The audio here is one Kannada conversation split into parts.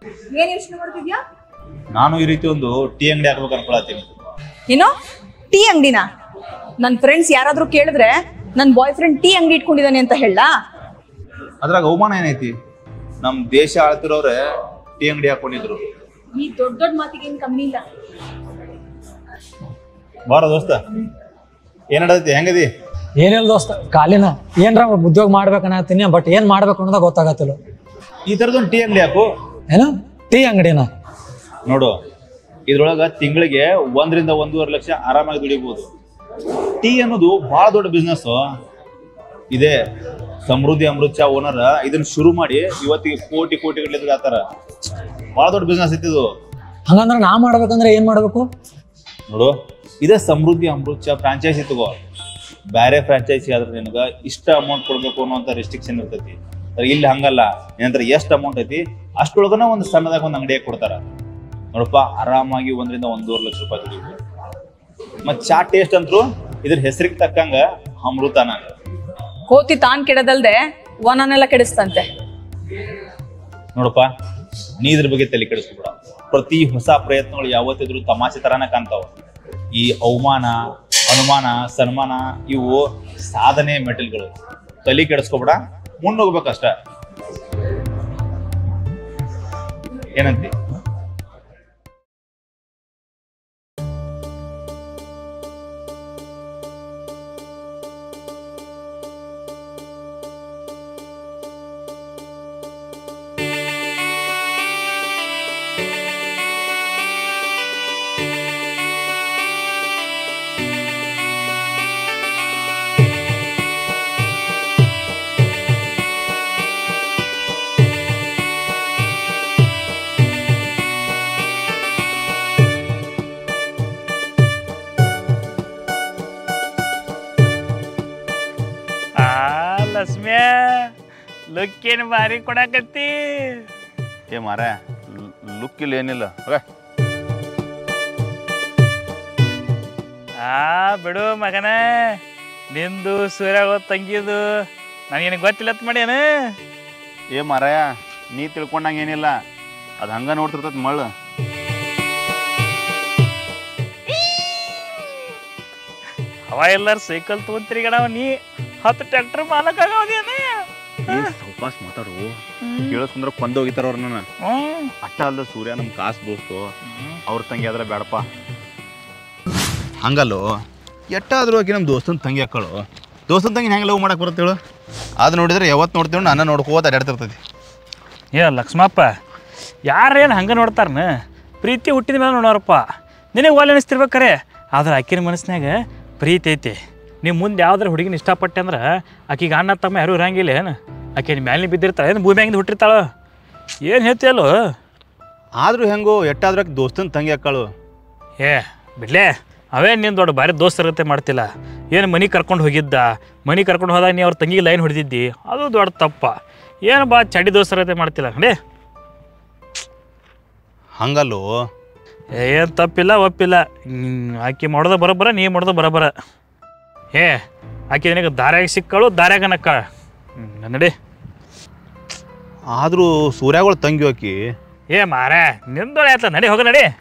ಏನ್ ಯೋಚನೆ ಮಾಡ್ತಿದ್ಯಾ ನಾನು ಈ ರೀತಿ ಒಂದು ಟೀ ಅಂಗಡಿ ಹಾಕ್ಬೇಕು ಅನ್ಕೊಳತ್ತೀನಿ ಏನೋ ಟೀ ಅಂಗಡಿನ ನನ್ ಫ್ರೆಂಡ್ಸ್ ಯಾರಾದ್ರೂ ಕೇಳಿದ್ರೆ ನನ್ ಬಾಯ್ ಫ್ರೆಂಡ್ ಟೀ ಅಂಗಡಿ ಇಟ್ಕೊಂಡಿದ್ದಾನೆ ಅಂತ ಹೇಳ ಅದ್ರಾಗ ಅವಮಾನ ಏನೈತಿ ನಮ್ ದೇಶ ಆಳ್ತಿರೋರೆ ಟೀ ಅಂಗಡಿ ಹಾಕೊಂಡಿದ್ರು ಈ ದೊಡ್ಡ ದೊಡ್ಡ ಮಾತಿಗೆ ಏನ್ ಕಮ್ಮಿ ಇಲ್ಲ ಬಾರ ದೋಸ್ತ ಏನ್ ನಡೈತಿ ಹೆಂಗದಿ ಏನಿಲ್ಲ ದೋಸ್ತ ಕಾಲಿನ ಏನ್ರ ಉದ್ಯೋಗ ಮಾಡ್ಬೇಕನ್ನತ್ತೀನಿ ಬಟ್ ಏನ್ ಮಾಡ್ಬೇಕು ಅನ್ನೋದ ಗೊತ್ತಾಗತ್ತಿಲ್ಲ ಈ ತರದೊಂದು ಟೀ ಅಂಗಡಿ ಹಾಕು ಏನು ಟೀ ಅಂಗಡಿನ ನೋಡು ಇದ್ರೊಳಗ ತಿಂಗಳಿಗೆ ಒಂದರಿಂದ ಒಂದೂವರೆ ಲಕ್ಷ ಆರಾಮಾಗಿ ದುಡಿಬಹುದು ಟೀ ಅನ್ನೋದು ಬಹಳ ದೊಡ್ಡ ಬಿಸ್ನೆಸ್ ಇದೆ ಸಮೃದ್ಧಿ ಅಮೃತ ಚಾ ಓನರ್ ಇದನ್ನ ಶುರು ಮಾಡಿ ಇವತ್ತಿಗೆ ಕೋಟಿ ಕೋಟಿ ಗಟ್ಟಲೆ ಆತಾರ ಬಹಳ ದೊಡ್ಡ ಬಿಸ್ನೆಸ್ ಐತಿ ಇದು ಹಂಗಂದ್ರ ನಾ ಮಾಡ್ಬೇಕಂದ್ರೆ ಏನ್ ಮಾಡ್ಬೇಕು ನೋಡು ಇದೇ ಸಮೃದ್ಧಿ ಅಮೃತ ಚಾ ಫ್ರಾಂಚೈಸಿ ತಗೋ ಬೇರೆ ಫ್ರಾಂಚೈಸಿ ಆದ್ರೆ ನಿನಗ ಇಷ್ಟ ಅಮೌಂಟ್ ಕೊಡ್ಬೇಕು ಅನ್ನೋಂಥ ರೆಸ್ಟ್ರಿಕ್ಷನ್ ಇರ್ತೈತಿ ಆದ್ರೆ ಇಲ್ಲಿ ಹಂಗಲ್ಲ ಏನಂದ್ರೆ ಎಷ್ಟು ಅಮೌಂಟ್ ಐತಿ ಅಷ್ಟೊಳಗನ ಒಂದು ಸಣ್ಣದಾಗ ಒಂದು ಅಂಗಡಿಯಾಗ ಕೊಡ್ತಾರ ನೋಡಪ್ಪ ಆರಾಮಾಗಿ ಒಂದರಿಂದ ಒಂದೂವರೆ ಲಕ್ಷ ರೂಪಾಯಿ ದುಡಿಬೋದು ಮತ್ ಚಾ ಟೇಸ್ಟ್ ಅಂತೂ ಇದ್ರ ಹೆಸರಿಗೆ ತಕ್ಕಂಗ ಅಮೃತನ ಕೋತಿ ತಾನ್ ಕೆಡದಲ್ದೆ ವನನೆಲ್ಲ ಕೆಡಿಸ್ತಂತೆ ನೋಡಪ್ಪ ನೀ ಇದ್ರ ಬಗ್ಗೆ ತಲೆ ಕೆಡಿಸ್ಕೊಬೇಡ ಪ್ರತಿ ಹೊಸ ಪ್ರಯತ್ನಗಳು ಯಾವತ್ತಿದ್ರು ತಮಾಷೆ ತರಾನ ಕಾಣ್ತಾವ ಈ ಅವಮಾನ ಅನುಮಾನ ಸನ್ಮಾನ ಇವು ಸಾಧನೆ ಮೆಟಲ್ಗಳು ತಲೆ ಕೆಡಿಸ್ಕೊಬೇಡ ಮುನ್ನೋಗ್ಬೇಕಷ್ಟ ಏನಂತಿ ಆ ಲಕ್ಷ್ಮ್ಯಾ ಲುಕ್ ಏನು ಭಾರಿ ಕೊಡಾಕತ್ತಿ ಏ ಮಾರ ಲುಕ್ ಇಲ್ಲ ಏನಿಲ್ಲ ಹೋಗ ಆ ಬಿಡು ಮಗನ ನಿಂದು ಸೂರ್ಯ ತಂಗಿದು ನನಗೇನು ಗೊತ್ತಿಲ್ಲತ್ ಮಾಡ್ಯಾನ ಏ ಮಾರಾಯ ನೀ ತಿಳ್ಕೊಂಡಂಗ ಏನಿಲ್ಲ ಅದು ಹಂಗ ನೋಡ್ತಿರ್ತದ ಮಳ್ಳು ಅವ ಎಲ್ಲಾರು ಸೈಕಲ್ ತೊಗೊಂತಿರಿಗಣವ ನೀ ಹತ್ತು ಟ್ರ್ಯಾಕ್ಟರ್ ಮಾಲಕ್ ಆಗವದೇನ ಸಾವಕಾಶ ಮಾತಾಡು ಕೇಳಿಸ್ಕೊಂಡ್ರೆ ಕೊಂದು ಹೋಗಿತಾರ ಅವ್ರ ನನ್ನ ಹ್ಮ್ ಅಟ್ಟ ಅಲ್ದ ಸೂರ್ಯ ನಮ್ಮ ಕಾಸು ದೋಸ್ತು ಅವ್ರ ತಂಗಿ ಆದ್ರೆ ಬೇಡಪ್ಪ ಹಂಗಲ್ಲೋ ಎಟ್ಟಾದ್ರೂ ಆಕಿ ನಮ್ಮ ದೋಸ್ತನ ತಂಗಿ ಹಾಕಳು ದೋಸ್ತನ ತಂಗಿ ಹೆಂಗೆ ಲವ್ ಮಾಡಕ್ಕೆ ಬರುತ್ತೆ ಹೇಳು ಅದು ನೋಡಿದ್ರೆ ಯಾವತ್ತು ನೋಡ್ತೀವಿ ನನ್ನ ನೋಡ್ಕೋತ ಅಡ್ಯಾಡ್ತಿರ್ತೈತಿ ಏ ಲಕ್ಷ್ಮಪ್ಪ ಯಾರೇನು ಹಂಗೆ ನೋಡ್ತಾರನ ಪ್ರೀತಿ ಹುಟ್ಟಿದ ಮೇಲೆ ನೋಡೋರಪ್ಪ ನಿನಗೆ ಒಳ್ಳೆ ಅನಿಸ್ತಿರ್ಬೇಕಾರೆ ಆದ್ರೆ ಆಕಿನ ಮನಸ್ಸಿನಾಗ ಪ್ರೀತಿ ಐತಿ ನೀವು ಮುಂದೆ ಯಾವ್ದಾರ ಹುಡುಗಿನ ಇಷ್ಟಪಟ್ಟೆ ಅಂದ್ರೆ ಆಕಿಗೆ ಅಣ್ಣ ತಮ್ಮ ಯಾರೂ ಇರಂಗಿಲ್ಲ ಏನು ಆಕೆ ನಿಮ್ಮ ಮ್ಯಾಲಿನ ಬಿದ್ದಿರ್ತಾಳೆ ಏನು ಭೂಮಿಯಾಗಿಂದ ಹುಟ್ಟಿರ್ತಾಳ ಏನು ಹೇಳ್ತೀಯಲ್ಲೋ ಆದ್ರೂ ಹೆಂಗೋ ಎಟ್ಟಾದ್ರೂ ಆಕಿ ದೋಸ್ತನ ತಂಗಿ ಹಾಕಳು ಏ ಬಿಡ್ಲೇ ಅವೇ ನೀನು ದೊಡ್ಡ ಭಾರಿ ದೋಸ್ತರತೆ ಮಾಡ್ತಿಲ್ಲ ಏನು ಮನೆ ಕರ್ಕೊಂಡು ಹೋಗಿದ್ದ ಮನೆ ಕರ್ಕೊಂಡು ಹೋದಾಗ ನೀ ಅವ್ರ ತಂಗಿಗೆ ಲೈನ್ ಹೊಡೆದಿದ್ದಿ ಅದು ದೊಡ್ಡ ತಪ್ಪ ಏನು ಬಾ ಚಡಿ ದೋಸ್ತರತೆ ಮಾಡ್ತಿಲ್ಲ ಡೇ ಹಂಗಲ್ಲೋ ಏನು ತಪ್ಪಿಲ್ಲ ಒಪ್ಪಿಲ್ಲ ಹ್ಮ್, ಆಕಿ ಮಾಡೋದ ಬರೋಬ್ಬರ ನೀ ಮಾಡೋದ ಬರೋಬ್ಬರ ಏ ಆಕಿ ನಿನಗೆ ದಾರ್ಯಾಗ ಸಿಕ್ಕಳು ದಾರ್ಯಾಗ ನಕ್ಕಾಳ ಹ್ಞೂ ನಡಿ ಆದ್ರೂ ಸೂರ್ಯಗಳು ತಂಗಿ ಹಾಕಿ ಏ ಮಾರೇ ನಿಂದೊಳೆ ಆಯ್ತಲ್ಲ ನಡಿ ಹೋಗ ನಡಿ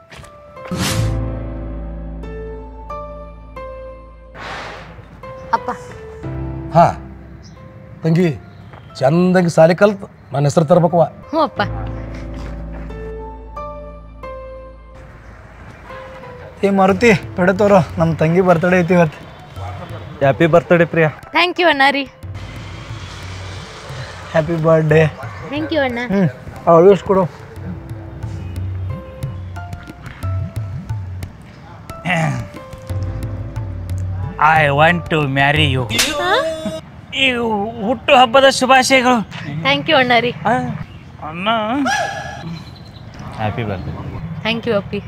ಅಪ್ಪ ಹಾ ತಂಗಿ ಚಂದಾಗಿ ಸಾಲಿ ಕಲ್ತು ನನ್ನ ಹೆಸರು ತರ್ಬೇಕವ ಹ್ಞೂ ಅಪ್ಪ ಏ ಮಾರುತಿ ತೊಡೆ ತೋರು ನಮ್ಮ ತಂಗಿ ಬರ್ತಡೇ ಐತಿ ಇವತ್ತು happy birthday Priya thank you ಅಣ್ಣ ರೀ ಹ್ಯಾಪಿ ಬರ್ಡೇ ಥ್ಯಾಂಕ್ ಯು ಅಣ್ಣ ಹ್ಞೂ ಅವಳು ಎಷ್ಟು ಕೊಡು I want to marry you ಈ ಹುಟ್ಟು ಹಬ್ಬದ ಶುಭಾಶಯಗಳು ಥ್ಯಾಂಕ್ ಯು ಅಣ್ಣ ರೀ ಅಣ್ಣ ಹ್ಯಾಪಿ ಬರ್ತ್ಡೇ ಥ್ಯಾಂಕ್ ಯು ಅಪ್ಪಿ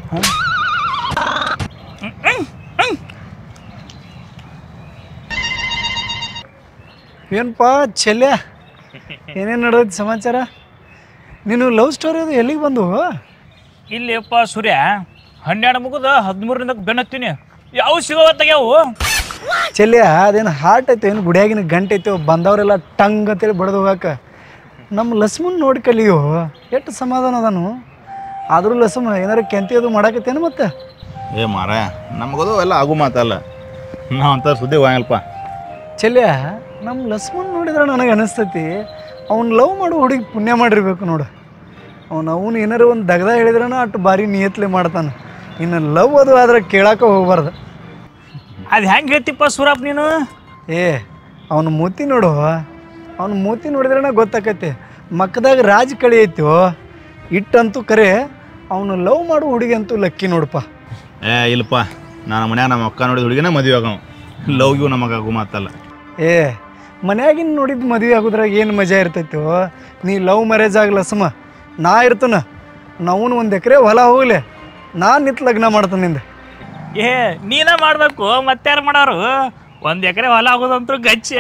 ಏನಪ್ಪ ಚೆಲ್ಯ ಏನೇನು ನಡೆದೈತಿ ಸಮಾಚಾರ ನೀನು ಲವ್ ಸ್ಟೋರಿ ಅದು ಎಲ್ಲಿಗೆ ಬಂದು ಇಲ್ಲಿಯಪ್ಪ ಸೂರ್ಯ ಹನ್ನೆರಡು ಮುಗಿದ ಹದಿಮೂರರಿಂದ ಬೆನ್ನತ್ತೀನಿ ಯಾವ ಸಿಗೋವ ತೆಗ್ಯಾವು ಚೆಲ್ಯ ಅದೇನು ಹಾರ್ಟ್ ಐತೆ ಏನು ಗುಡಿಯಾಗಿನ ಗಂಟೆ ಐತೆ ಬಂದವರೆಲ್ಲ ಟಂಗ್ ಅಂತೇಳಿ ಬಡ್ದು ಹೋಗಾಕ ನಮ್ಮ ಲಸ್ಮನ್ ನೋಡಿ ಕಲಿಯೋ ಎಷ್ಟು ಸಮಾಧಾನ ಅದಾನು ಆದರೂ ಲಸ್ಮ ಏನಾರ ಕೆಂತಿ ಅದು ಮಾಡಾಕತ್ತೇನು ಮತ್ತೆ ಏ ಮಾರ ನಮಗದು ಎಲ್ಲ ಆಗು ಮಾತಲ್ಲ ನಾವು ಅಂತ ಸುದ್ದಿ ಹೋಗಲ್ಪ ಚೆಲ್ಯ ನಮ್ಮ ಲಸ್ಮನ್ ನೋಡಿದ್ರೆ ನನಗೆ ಅನಿಸ್ತೈತಿ ಅವ್ನು ಲವ್ ಮಾಡೋ ಹುಡುಗಿ ಪುಣ್ಯ ಮಾಡಿರ್ಬೇಕು ನೋಡು ಅವ್ನು ಅವನು ಏನಾರ ಒಂದು ದಗದ ಹೇಳಿದ್ರನ ಅಷ್ಟು ಭಾರಿ ನಿಯತ್ಲೆ ಮಾಡ್ತಾನೆ ಇನ್ನು ಲವ್ ಅದು ಆದ್ರೆ ಕೇಳಕ್ಕೆ ಹೋಗ್ಬಾರ್ದು ಅದು ಹೆಂಗೆ ಹೇಳ್ತಿಪ್ಪ ಸೂರಪ್ಪ ನೀನು ಏ ಅವನ ಮೂತಿ ನೋಡು ಅವನ ಮೂತಿ ನೋಡಿದ್ರನ ಗೊತ್ತಾಕೈತಿ ಮಕ್ಕದಾಗ ರಾಜ್ ಕಳಿ ಐತೋ ಇಟ್ಟಂತೂ ಕರೆ ಅವನು ಲವ್ ಮಾಡೋ ಹುಡುಗಿ ಅಂತೂ ಲಕ್ಕಿ ನೋಡಪ್ಪ ಏ ಇಲ್ಲಪ್ಪ ನಾನು ಮನ್ಯಾಗ ನಮ್ಮ ಅಕ್ಕ ನೋಡಿದ ಹುಡುಗಿನ ಮದುವೆ ಆಗವ ಲವ್ ಗಿವ್ ನಮಗೆ ಆಗು ಮಾತಲ್ಲ ಏ ಮನ್ಯಾಗಿನ ನೋಡಿದ ಮದುವೆ ಆಗೋದ್ರಾಗ ಏನು ಮಜಾ ಇರ್ತೈತೋ ನೀ ಲವ್ ಮ್ಯಾರೇಜ್ ಆಗಲ್ಲ ಸಮ ನಾ ಇರ್ತನ ನಾವೂನು ಒಂದು ಎಕರೆ ಹೊಲ ಹೋಗ್ಲಿ ನಾನು ನಿಂತು ಲಗ್ನ ಮಾಡ್ತಾನೆ ನಿಂದ ಏ ನೀನ ಮಾಡಬೇಕು ಮತ್ತಾರು ಮಾಡೋರು ಒಂದು ಎಕರೆ ಹೊಲ ಆಗೋದಂತೂ ಗಚ್ಚೆ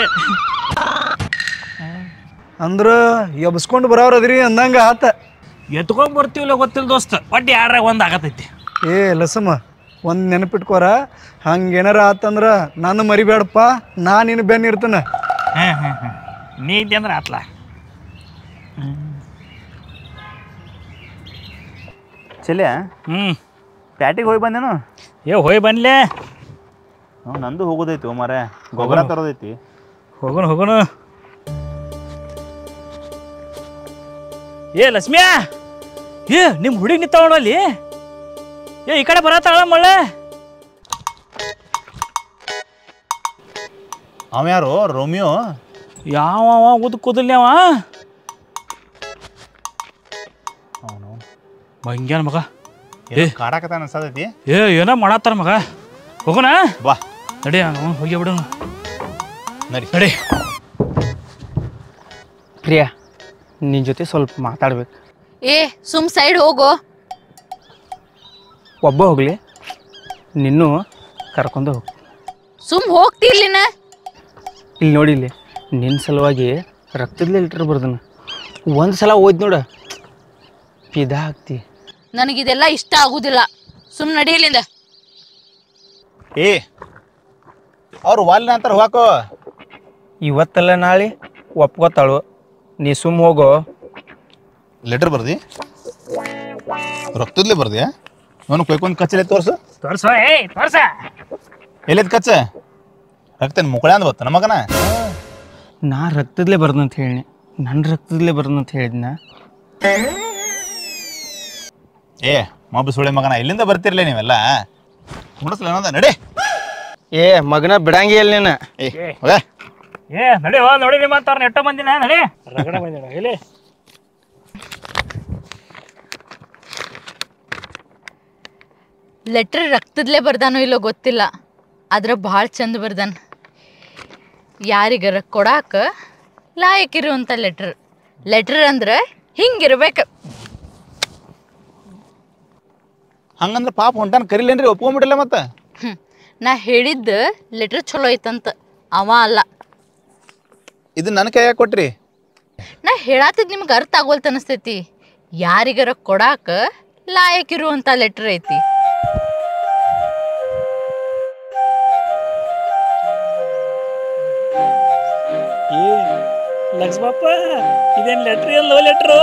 ಅಂದ್ರೆ ಎಬ್ಸ್ಕೊಂಡು ಬರೋರು ಅದ್ರಿ ಅಂದಂಗೆ ಆತ ಎತ್ಕೊಂಡ್ ಬರ್ತೀವಿಲ್ಲ ಗೊತ್ತಿಲ್ಲ ದೋಸ್ತ ಒಟ್ಟು ಯಾರ ಒಂದು ಆಗತೈತಿ ಏ ಲಸಮ್ಮ ಒಂದು ನೆನಪಿಟ್ಕೋರ ಹಂಗೇನಾರ ಆತಂದ್ರೆ ನಾನು ಮರಿಬೇಡಪ್ಪ ನಾ ನಿನ್ನ ಬೆನ್ನ ಇರ್ತಾನೆ ಹಾಂ ಹಾಂ ಹಾಂ ನೀ ಇದ್ದೆ ಅಂದ್ರೆ ಆತ್ಲ ಚೆಲ್ಯ ಹ್ಞೂ ಪ್ಯಾಟಿಗೆ ಹೋಗಿ ಬಂದೇನು ಏ ಹೋಯ್ ಬನ್ಲೆ ಹ್ಞೂ ನಂದು ಹೋಗೋದೈತಿ ಮಾರ ಗೊಬ್ಬರ ತರೋದೈತಿ ಹೋಗೋಣ ಹೋಗೋಣ ಏ ಲಕ್ಷ್ಮಿಯಾ ಏ ನಿಮ್ಮ ಹುಡುಗಿ ನಿಂತಾವಣ ಅಲ್ಲಿ ಏ ಈ ಕಡೆ ಬರತ್ತಾಳ ಮಳ್ಳೆ ಅವ ಯಾರು ರೋಮಿಯೋ ಯಾವ ಉದ್ ಕೂದಲ್ನೇ ಅವ ಅವನು ಮಂಗ್ಯಾನ ಮಗ ಕಾಡಾಕತ್ತ ಅನ್ಸತೈತಿ ಏ ಏನೋ ಮಾಡತ್ತಾರ ಮಗ ಹೋಗೋಣ ಬಾ ನಡಿ ನಾವು ಹೋಗಿ ಬಿಡೋಣ ನಡಿ ನಡಿ ಪ್ರಿಯಾ ನಿನ್ನ ಜೊತೆ ಸ್ವಲ್ಪ ಮಾತಾಡ್ಬೇಕು ಏ ಸುಮ್ ಸೈಡ್ ಹೋಗೋ ಒಬ್ಬ ಹೋಗಲಿ ನಿನ್ನೂ ಕರ್ಕೊಂಡು ಹೋಗು ಸುಮ್ ಹೋಗ್ತಿರ್ಲಿನ ಇಲ್ಲಿ ನೋಡಿ ಇಲ್ಲಿ ನಿನ್ನ ಸಲುವಾಗಿ ರಕ್ತದ ಲೀಟ್ರ್ ಬರ್ದನ ಒಂದು ಸಲ ಓದ್ ನೋಡ ಪಿದಾ ಹಾಕ್ತಿ ನನಗಿದೆಲ್ಲ ಇಷ್ಟ ಆಗುದಿಲ್ಲ ಸುಮ್ ನಡಿಯಲಿಂದ ಏ ಅವ್ರು ವಾಲ್ನ ಅಂತಾರೆ ಹೋಗೋ ಇವತ್ತಲ್ಲ ನಾಳೆ ಒಪ್ಕೋತಾಳು ನೀ ಸುಮ್ಮ ಹೋಗೋ ಲೆಟರ್ ಬರ್ದಿ ರಕ್ತದ್ಲೆ ಬರ್ದ್ಯಾ ಅವನು ಕೊಯ್ಕೊಂಡು ಕಚ್ಚಲೆ ತೋರ್ಸು ತೋರ್ಸೋ ಏ ತೋರ್ಸ ಎಲ್ಲೈತ್ ಕಚ್ಚ ರಕ್ತ ಮುಕ್ಕಳೆ ಅಂದ್ ಬತ್ತ ನಮಗನ ನಾ ರಕ್ತದಲ್ಲೇ ಬರ್ದಂತ ಹೇಳಿ ನನ್ನ ರಕ್ತದಲ್ಲೇ ಬರ್ದಂತ ಹೇಳಿದ್ನ ಏ ಮಬ್ಬ ಸುಳೆ ಮಗನ ಇಲ್ಲಿಂದ ಬರ್ತಿರ್ಲೇ ನೀವೆಲ್ಲ ಮುಡಿಸ್ಲ ಅನ್ನೋದ ನಡಿ ಏ ಮಗನ ಬಿಡಂಗೇ ಇಲ್ಲ ನೀನು ಏ ಹೋಗ ಏ ನಡಿ ಹೋ ನೋಡಿ ನಿಮ್ಮ ಅಂತಾರ ನೆಟ್ಟ ಬಂದಿನ ನಡಿ ರಗಡ ಬಂದಿನ ಇಲ್ಲಿ ಲೆಟ್ರ್ ರಕ್ತದ್ಲೇ ಬರ್ದಾನೋ ಇಲ್ಲೋ ಗೊತ್ತಿಲ್ಲ ಆದ್ರೆ ಭಾಳ ಚಂದ ಬರ್ದಾನ ಯಾರಿಗಾರ ಕೊಡಾಕ ಲಾಯಕ್ಕಿರುವಂಥ ಲೆಟ್ರ್ ಲೆಟ್ರ್ ಅಂದ್ರೆ ಹಿಂಗಿರ್ಬೇಕು ಹಂಗಂದ್ರೆ ಪಾಪ ಹೊಂಟಾನ ಕರಿಲೇನ್ರಿ ಒಪ್ಕೊಂಡ್ಬಿಟ್ಟಿಲ್ಲ ಮತ್ತೆ ಹ್ಮ್. ನಾ ಹೇಳಿದ್ದ ಲೆಟ್ರ್ ಚಲೋ ಐತಂತ ಅವ ಅಲ್ಲ ಇದು ನನ್ನ ಕೈಯಾಗ ಕೊಟ್ರಿ ನಾ ಹೇಳತ್ತಿದ್ ನಿಮ್ಗೆ ಅರ್ಥ ಆಗೋಲ್ತ ಅನಿಸ್ತೈತಿ ಯಾರಿಗಾರ ಕೊಡಾಕ ಲಾಯಕ್ಕಿರುವಂಥ ಲೆಟ್ರ್ ಐತಿ ಏ ಲಕ್ಷ್ಮಪ್ಪ ಇದೇನ್ ಲೆಟ್ರ್ ಎಲ್ಲೋ ಲೆಟ್ರು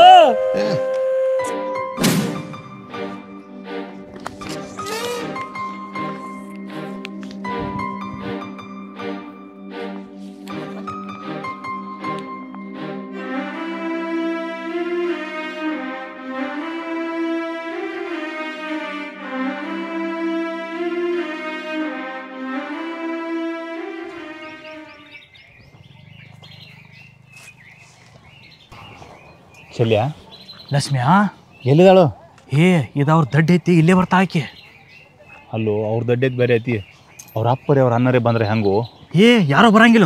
ಶಲ್ಯ ಲಕ್ಷ್ಮಿಯಾ ಎಲ್ಲಿದಾಳು ಏ ಇದು ಅವ್ರ ದಡ್ಡ ಐತಿ ಇಲ್ಲೇ ಬರ್ತಾ ಆಕೆ ಅಲ್ಲೋ ಅವ್ರ ದಡ್ಡದ್ ಬೇರೆ ಐತಿ ಅವ್ರ ಅಪ್ಪರೇ ಅವ್ರ ಅಣ್ಣರೇ ಬಂದ್ರೆ ಹೆಂಗು ಏ ಯಾರೋ ಬರಂಗಿಲ್ಲ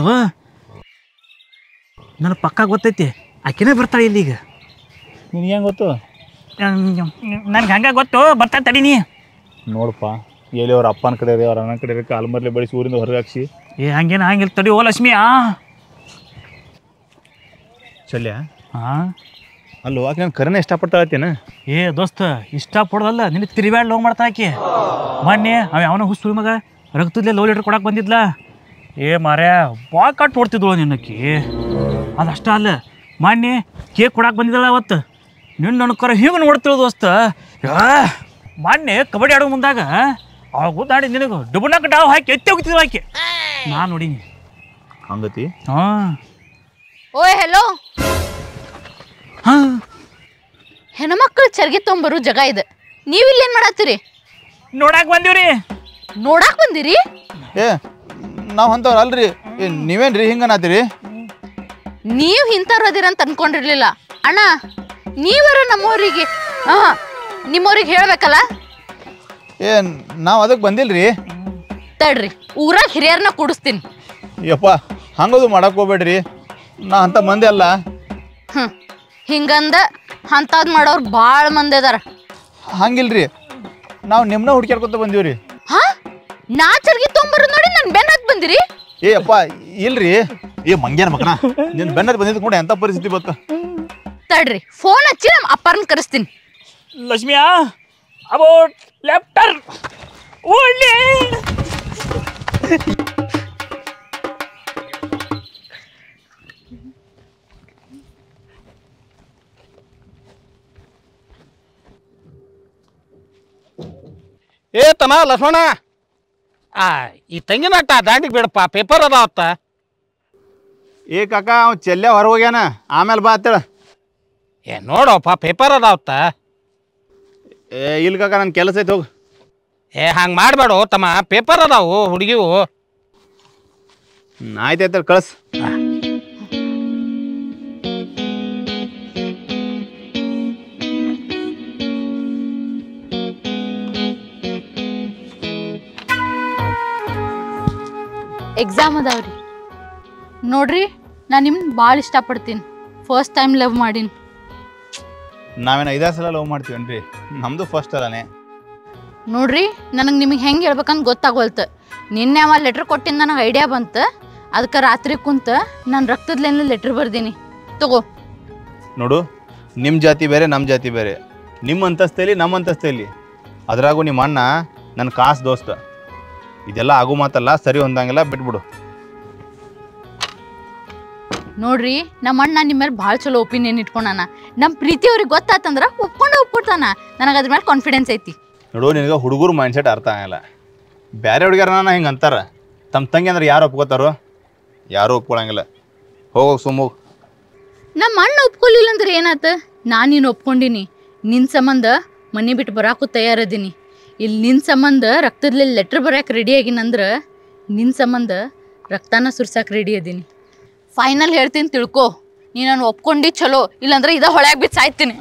ನನಗೆ ಪಕ್ಕ ಗೊತ್ತೈತಿ ಆಕೆನೇ ಬರ್ತಾಳೆ ಇಲ್ಲಿಗ ನಿನ್ಗೆ ಹೆಂಗೆ ಗೊತ್ತು ನನ್ಗೆ ಹಂಗ ಗೊತ್ತು ಬರ್ತಾ ತಡೀನಿ ನೋಡಪ್ಪ ಎಲ್ಲಿ ಅವ್ರ ಅಪ್ಪನ ಕಡೆ ಅವ್ರ ಅಣ್ಣನ ಕಡೆ ಕಾಲ್ಮರ್ಲೆ ಬೆಳೆಸಿ ಊರಿಂದ ಹೊರಗೆ ಹಾಕ್ಸಿ ಏ ಹಂಗೇನ ಹಂಗಿಲ್ಲ ತಡಿ ಓ ಲಕ್ಷ್ಮಿಯಾ ಶಲ್ಯ ಹಾಂ ಅಲ್ಲೋ ಆಕೆ ನಾನು ಕರೆನೇ ಇಷ್ಟಪಡ್ತಾಳತ್ತೇನ ಏ ದೋಸ್ತ ಇಷ್ಟಪಡೋದಲ್ಲ ನಿನಗೆ ತಿರುವ್ಯಾಡ್ ಲವ್ ಮಾಡ್ತಾ ಆಕಿ ಮೊನ್ನೆ ಅವ ಅವನ ಹುಸ್ತು ಮಗ ರಕ್ತದ್ಲೆ ಲವ್ ಲೆಟರ್ ಕೊಡಕ್ಕೆ ಬಂದಿದ್ಲ ಏ ಮಾರ್ಯ ಬಾ ಕಟ್ ಹೊಡ್ತಿದ್ಳು ನಿನ್ನಕ್ಕಿ ಅದಷ್ಟ ಅಲ್ಲ ಮೊನ್ನೆ ಕೇಕ್ ಕೊಡಕ್ಕೆ ಬಂದಿದ್ದಲ್ಲ ಅವತ್ತು ನಿನ್ನ ಅನ್ಕರ ಹಿಂಗೆ ನೋಡ್ತಿರೋ ದೋಸ್ತ ಯಾ, ಮೊನ್ನೆ ಕಬಡ್ಡಿ ಆಡೋ ಮುಂದಾಗ ಅವಾಗ ಗುದ್ದಾಡಿ ನಿನಗೆ ಡುಬುನಕ್ಕೆ ಡಾವ್ ಹಾಕಿ ಎತ್ತಿ ಹೋಗ್ತಿದ್ವ ಆಕೆ ನಾನು ನೋಡೀನಿ ಹಂಗತಿ ಹಾಂ ಓಯ್ ಹೆಲೋ ಹಾಂ ಹೆಣ್ಮಕ್ಳು ಚರ್ಗಿ ತೊಂಬರು ಜಾಗ ಇದೆ ನೀವು ಇಲ್ಲೇನು ಮಾಡತ್ತೀರಿ ನೋಡಕ್ಕೆ ಬಂದೀವ್ರಿ ನೋಡಾಕ್ ಬಂದಿರಿ ಏ ನಾವು ಅಂಥವ್ರು ಅಲ್ರಿ ಏ ನೀವೇನ್ರಿ ಹಿಂಗೆ ಅನ್ನತ್ತೀರಿ ನೀವು ಇಂಥವ್ರು ಅದಿರ ಅಂತ ಅನ್ಕೊಂಡಿರ್ಲಿಲ್ಲ ಅಣ್ಣ ನೀವರ ನಮ್ಮವ್ರಿಗೆ ಹಾ ನಿಮ್ಮವ್ರಿಗೆ ಹೇಳ್ಬೇಕಲ್ಲ ಏ ನಾವು ಅದಕ್ಕೆ ಬಂದಿಲ್ರಿ ತಡ್ರಿ ಊರಾಗ ಹಿರಿಯರ್ನ ಕೂಡಿಸ್ತೀನಿ ಯಪ್ಪ ಹಂಗದು ಮಾಡಕ್ ಹೋಗ್ಬೇಡ್ರಿ ನಾ ಅಂತ ಮಂದಿ ಅಲ್ಲ ಹ್ಮ್ ಹಿಂಗಂದ ಅಂಥದ್ ಮಾಡೋರು ಭಾಳ ಮಂದಿ ಅದಾರ ಹಂಗಿಲ್ರಿ ನಾವು ನಿಮ್ಮನ್ನ ಹುಡ್ಕ್ಯಾಡ್ಕೊತ ಬಂದೀವ್ರಿ ಹಾ ನಾ ಚರ್ಗಿ ತೊಂಬರು ನೋಡಿ ನನ್ ಬೆನ್ ಹತ್ ಬಂದಿರಿ ಏ ಅಪ್ಪ ಇಲ್ರಿ ಏ ಮಂಗ್ಯಾನ ಮಗನ ನಿನ್ನ ಬೆನ್ನದ ಬಂದಿದ್ದು ಕೂಡ ಎಂಥ ಪರಿಸ್ಥಿತಿ ಬತ್ತ ತಡ್ರಿ ಫೋನ್ ಹಚ್ಚಿ ನಮ್ಮ ಅಪ್ಪರ್ನ ಕರೆಸ್ತೀನಿ ಲಕ್ಷ್ಮಿಯಾ ಅಬೌಟ್ ಲೆಫ್ಟರ್ ಒಳ್ಳೆ ಏ ತನ ಲಕ್ಷ್ಮಣ ಆ ಈ ತಂಗಿನಟ್ಟ ದಾಂಡಿಗೆ ಬೇಡಪ್ಪ ಪೇಪರ್ ಅದಾವತ್ತ ಏ ಕಾಕ ಅವ್ ಚೆಲ್ಲೆ ಹೊರ ಹೋಗ್ಯಾನ ಆಮೇಲೆ ಬಾ ಅಂತೇಳ ಏ ನೋಡಪ್ಪ ಪೇಪರ್ ಅದಾವತ್ತ ಏ ಇಲ್ಲ ಕಾಕ ನನ್ನ ಕೆಲಸ ಐತೆ ಹೋಗು ಏ ಹಂಗೆ ಮಾಡಬೇಡ ತಮ್ಮ ಪೇಪರ್ ಅದಾವು ಹುಡುಗಿವು ಹ್ಮ್, ಆಯ್ತು ಆಯ್ತು ಕಳ್ಸ್ ಎಕ್ಸಾಮ್ ಅದಾವ್ರಿ ನೋಡ್ರಿ ನಾನು ನಿಮ್ನ ಭಾಳ ಇಷ್ಟಪಡ್ತೀನಿ ಫಸ್ಟ್ ಟೈಮ್ ಲವ್ ಮಾಡೀನಿ ನಾವೇನು ಐದಾರು ಸಲ ಲವ್ ಮಾಡ್ತೀವನ್ರಿ ನಮ್ಮದು ಫಸ್ಟ್ ಅಲ್ಲನೇ ನೋಡ್ರಿ ನನಗೆ ನಿಮಗೆ ಹೆಂಗೆ ಹೇಳ್ಬೇಕಂತ ಗೊತ್ತಾಗೋಲ್ತು ನಿನ್ನೆ ಅವ ಲೆಟ್ರ್ ಕೊಟ್ಟಿಂದ ನನಗೆ ಐಡಿಯಾ ಬಂತು ಅದಕ್ಕೆ ರಾತ್ರಿ ಕುಂತ ನಾನು ರಕ್ತದ್ಲೇನ ಲೆಟ್ರ್ ಬರ್ದೀನಿ ತಗೋ ನೋಡು ನಿಮ್ಮ ಜಾತಿ ಬೇರೆ ನಮ್ಮ ಜಾತಿ ಬೇರೆ ನಿಮ್ಮ ಅಂತಸ್ತಲ್ಲಿ ನಮ್ಮ ಅಂತಸ್ತಲ್ಲಿ ಅದ್ರಾಗೂ ನಿಮ್ಮ ಅಣ್ಣ ನನ್ನ ಕಾಸು ದೋಸ್ತ ಇದೆಲ್ಲ ಆಗು ಮಾತಲ್ಲ ಸರಿ ಹೊಂದಂಗಿಲ್ಲ ಬಿಟ್ಬಿಡು ನೋಡ್ರಿ ನಮ್ಮ ಅಣ್ಣ ನಿಮ್ಮ ಮೇಲೆ ಭಾಳ ಚಲೋ ಒಪಿನಿಯನ್ ಇಟ್ಕೊಂಡಾನ ನಮ್ಮ ಪ್ರೀತಿ ಅವ್ರಿಗೆ ಗೊತ್ತಾತಂದ್ರೆ ಒಪ್ಕೊಂಡು ಒಪ್ಕೊಡ್ತಾನ ನನಗೆ ಅದ್ರ ಮೇಲೆ ಕಾನ್ಫಿಡೆನ್ಸ್ ಐತಿ ನೋಡು ನಿನಗೆ ಹುಡುಗರು ಮೈಂಡ್ಸೆಟ್ ಅರ್ಥ ಆಗಲ್ಲ ಬೇರೆ ಹುಡುಗರನ್ನ ಹಿಂಗೆ ಅಂತಾರ ತಮ್ಮ ತಂಗಿ ಅಂದ್ರೆ ಯಾರು ಒಪ್ಕೋತಾರೋ ಯಾರೂ ಒಪ್ಕೊಳಂಗಿಲ್ಲ ಹೋಗೋಗಿ ಸುಮ್ಮ ನಮ್ಮ ಅಣ್ಣ ಒಪ್ಕೊಲಿಲ್ಲ ಅಂದ್ರೆ ಏನಾತ ನಾನು ನೀನು ಒಪ್ಕೊಂಡಿನಿ ನಿನ್ನ ಸಂಬಂಧ ಮನೆ ಬಿಟ್ಟು ಬರಾಕು ತಯಾರದೀನಿ ಇಲ್ಲಿ ನಿನ್ನ ಸಂಬಂಧ ರಕ್ತದಲ್ಲಿ ಲೆಟ್ರ್ ಬರೋಕೆ ರೆಡಿ ಆಗಿನಂದ್ರೆ ನಿನ್ನ ಸಂಬಂಧ ರಕ್ತನ ಸುರ್ಸಕ್ಕೆ ರೆಡಿ ಅದೀನಿ ಫೈನಲ್ ಹೇಳ್ತೀನಿ ತಿಳ್ಕೊ ನೀ ನಾನು ಒಪ್ಕೊಂಡು ಚಲೋ ಇಲ್ಲಾಂದ್ರೆ ಇದ ಹೊಳ್ಯಾಗ ಬಿದ್ದು ಸಾಯ್ತೀನಿ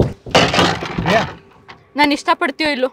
ನಾನು ಇಷ್ಟಪಡ್ತೀಯೋ ಇಲ್ಲೋ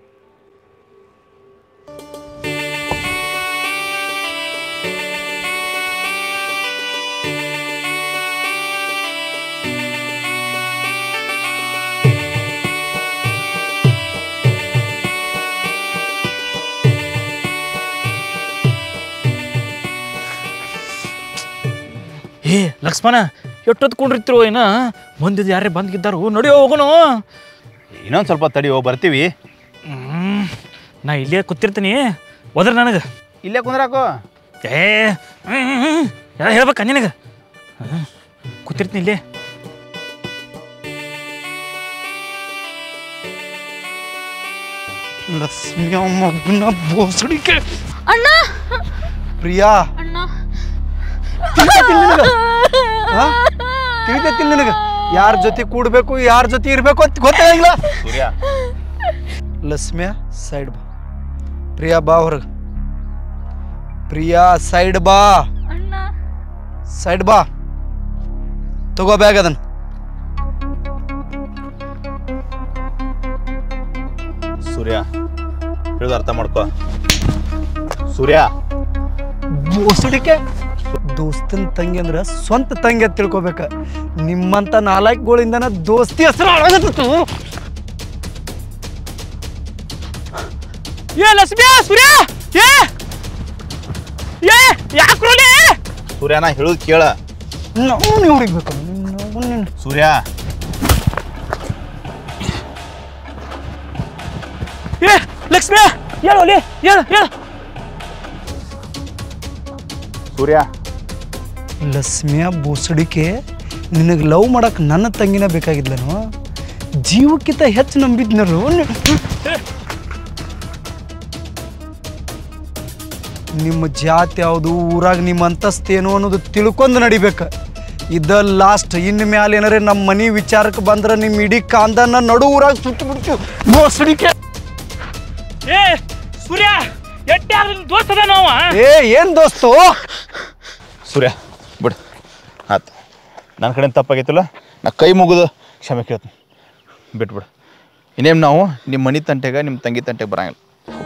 ಏ ಲಕ್ಷ್ಮಣ ಎಷ್ಟೊತ್ತು ಕೊಂಡಿರ್ತಿರೋ ಏನ ಮಂದಿದ್ ಯಾರೇ ಬಂದ್ಗಿದ್ದಾರು ನಡಿಯೋ ಹೋಗೋನು ಇನ್ನೊಂದು ಸ್ವಲ್ಪ ತಡಿಯೋ ಬರ್ತೀವಿ ಹ್ಮ್. ನಾ ಇಲ್ಲೇ ಕೂತಿರ್ತೀನಿ ಹೋದ್ರ ನನಗೆ ಇಲ್ಲೇ ಕುಂದ್ರಾಕೋ ಏ ಎಲ್ಲ ಹೇಳ್ಬೇಕ ನಿನಗೆ ಕೂತಿರ್ತೀನಿ ಇಲ್ಲೇ ಲಕ್ಷ್ಮಿ ಮಗನ ಬೋಸಡಿಕೆ ಅಣ್ಣ ಪ್ರಿಯಾ ಅಣ್ಣ ತಿಳಿತೈತಿಲ್ಲ ನಿನಗೆ ಯಾರ ಜೊತೆ ಕೂಡ್ಬೇಕು ಯಾರ ಜೊತೆ ಇರ್ಬೇಕು ಅಂತ ಗೊತ್ತಾಗಿಲ್ಲ ಸೂರ್ಯ ಲಕ್ಷ್ಮ್ಯಾ ಸೈಡ್ ಬಾ ಪ್ರಿಯಾ ಬಾ ಹೊರಗೆ ಪ್ರಿಯಾ ಸೈಡ್ ಬಾ ಅಣ್ಣ ಸೈಡ್ ಬಾ ತಗೋ ಬ್ಯಾಗ್ ಅದನ್ನ ಸೂರ್ಯ ಹೇಳೋದು ಅರ್ಥ ಮಾಡ್ಕೋ ಸೂರ್ಯ ಬೋಸಡಿಕೆ ದೋಸ್ತನ ತಂಗಿ ಅಂದ್ರ ಸ್ವಂತ ತಂಗಿ ಅಂತ ತಿಳ್ಕೊಬೇಕ ನಿಮ್ಮಂತ ನಾಲ್ಕುಗಳಿಂದನ ದೋಸ್ತಿ ಹೆಸರು ಹಾಳಾಗತ್ತಿತ್ತು ಏ ಲಕ್ಷ್ಮಿಯ ಸೂರ್ಯ ಏ ಏ ಯಾಕ್ರೋಲಿ ಸೂರ್ಯ ನಾ ಹೇಳೋದು ಕೇಳ ನಾವು ನೀವು ಹೊಡಿಬೇಕು ನಾವು ನೀನು ಸೂರ್ಯ ಏ ಲಕ್ಷ್ಮಿಯ ಹೇಳು ಒಲಿ ಹೇಳು ಹೇಳು ಸೂರ್ಯ ಲಕ್ಷ್ಮಿಯ ಬೋಸಡಿಕೆ ನಿನಗೆ ಲವ್ ಮಾಡಕ್ಕೆ ನನ್ನ ತಂಗಿನ ಬೇಕಾಗಿದ್ಲೇನು ಜೀವಕ್ಕಿಂತ ಹೆಚ್ಚು ನಂಬಿದ್ನರು ನಿಮ್ಮ ಜಾತಿ ಯಾವುದು ಊರಾಗ ನಿಮ್ಮ ಅಂತಸ್ತೇನು ಅನ್ನೋದು ತಿಳ್ಕೊಂಡು ನಡಿಬೇಕು ಇದ ಲಾಸ್ಟ್ ಇನ್ನು ಮ್ಯಾಲ ಏನಾರೆ ನಮ್ಮ ಮನೆ ವಿಚಾರಕ್ಕೆ ಬಂದ್ರೆ ನಿಮ್ಮ ಇಡೀ ಕಾಂದನ ನಡು ಊರಾಗ ಸುಟ್ಟು ಬಿಡ್ತು ಮೋಸಡಿಕೆ ಏ ಸೂರ್ಯ ಎಟ್ಟೆ ಆದ್ರೆ ನಿನ್ ದೋಸ್ತ ಅದ ನಾವ ಏ ಏನ್ ದೋಸ್ತು ಸೂರ್ಯ ಬಿಡು ಆತು ನನ್ನ ಕಡೆ ತಪ್ಪಾಗೈತಲ್ಲ ನಾ ಕೈ ಮುಗಿದು ಕ್ಷಮೆ ಕೇಳ್ತೀನಿ ಬಿಟ್ಬಿಡು ಇನ್ನೇನು ನಾವು ನಿಮ್ಮ ಮನೆ ತಂಟೆಗೆ ನಿಮ್ಮ ತಂಗಿ ತಂಟೆಗೆ ಬರಂಗಿಲ್ಲ